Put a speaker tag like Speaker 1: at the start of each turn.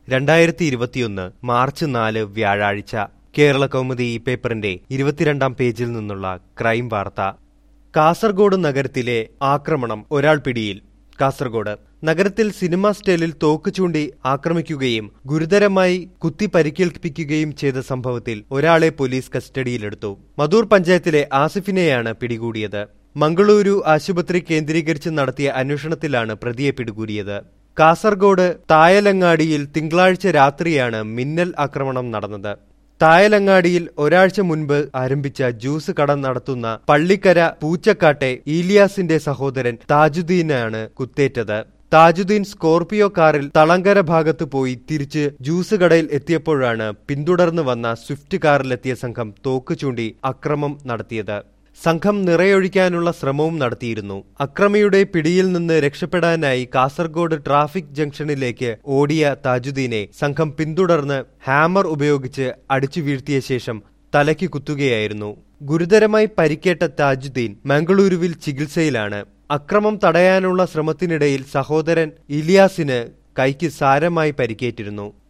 Speaker 1: രണ്ടായിരത്തി ഇരുപത്തിയൊന്ന് മാർച്ച് നാല് വ്യാഴാഴ്ച കേരള കൗമുദി ഈ പേപ്പറിന്റെ ഇരുപത്തിരണ്ടാം പേജിൽ നിന്നുള്ള ക്രൈം വാർത്ത കാസർഗോഡ് നഗരത്തിലെ ആക്രമണം ഒരാൾ പിടിയിൽ കാസർഗോഡ് നഗരത്തിൽ സിനിമാ സ്റ്റൈലിൽ തോക്ക് ചൂണ്ടി ആക്രമിക്കുകയും ഗുരുതരമായി കുത്തി പരിക്കേൽപ്പിക്കുകയും ചെയ്ത സംഭവത്തിൽ ഒരാളെ പോലീസ് കസ്റ്റഡിയിലെടുത്തു മധൂർ പഞ്ചായത്തിലെ ആസിഫിനെയാണ് പിടികൂടിയത് മംഗളൂരു ആശുപത്രി കേന്ദ്രീകരിച്ച് നടത്തിയ അന്വേഷണത്തിലാണ് പ്രതിയെ പിടികൂടിയത് കാസർഗോഡ് തായലങ്ങാടിയിൽ തിങ്കളാഴ്ച രാത്രിയാണ് മിന്നൽ ആക്രമണം നടന്നത് തായലങ്ങാടിയിൽ ഒരാഴ്ച മുൻപ് ആരംഭിച്ച ജ്യൂസ് കട നടത്തുന്ന പള്ളിക്കര പൂച്ചക്കാട്ടെ ഈലിയാസിന്റെ സഹോദരൻ താജുദ്ദീനാണ് കുത്തേറ്റത് താജുദ്ദീൻ സ്കോർപിയോ കാറിൽ തളങ്കര ഭാഗത്ത് പോയി തിരിച്ച് ജ്യൂസ് കടയിൽ എത്തിയപ്പോഴാണ് പിന്തുടർന്ന് വന്ന സ്വിഫ്റ്റ് കാറിലെത്തിയ സംഘം തോക്ക് ചൂണ്ടി അക്രമം നടത്തിയത് സംഘം നിറയൊഴിക്കാനുള്ള ശ്രമവും നടത്തിയിരുന്നു അക്രമിയുടെ പിടിയിൽ നിന്ന് രക്ഷപ്പെടാനായി കാസർഗോഡ് ട്രാഫിക് ജംഗ്ഷനിലേക്ക് ഓടിയ താജുദ്ദീനെ സംഘം പിന്തുടർന്ന് ഹാമർ ഉപയോഗിച്ച് അടിച്ചു വീഴ്ത്തിയ ശേഷം തലയ്ക്ക് കുത്തുകയായിരുന്നു ഗുരുതരമായി പരിക്കേറ്റ താജുദ്ദീൻ മംഗളൂരുവിൽ ചികിത്സയിലാണ് അക്രമം തടയാനുള്ള ശ്രമത്തിനിടയിൽ സഹോദരൻ ഇലിയാസിന് കൈക്ക് സാരമായി പരിക്കേറ്റിരുന്നു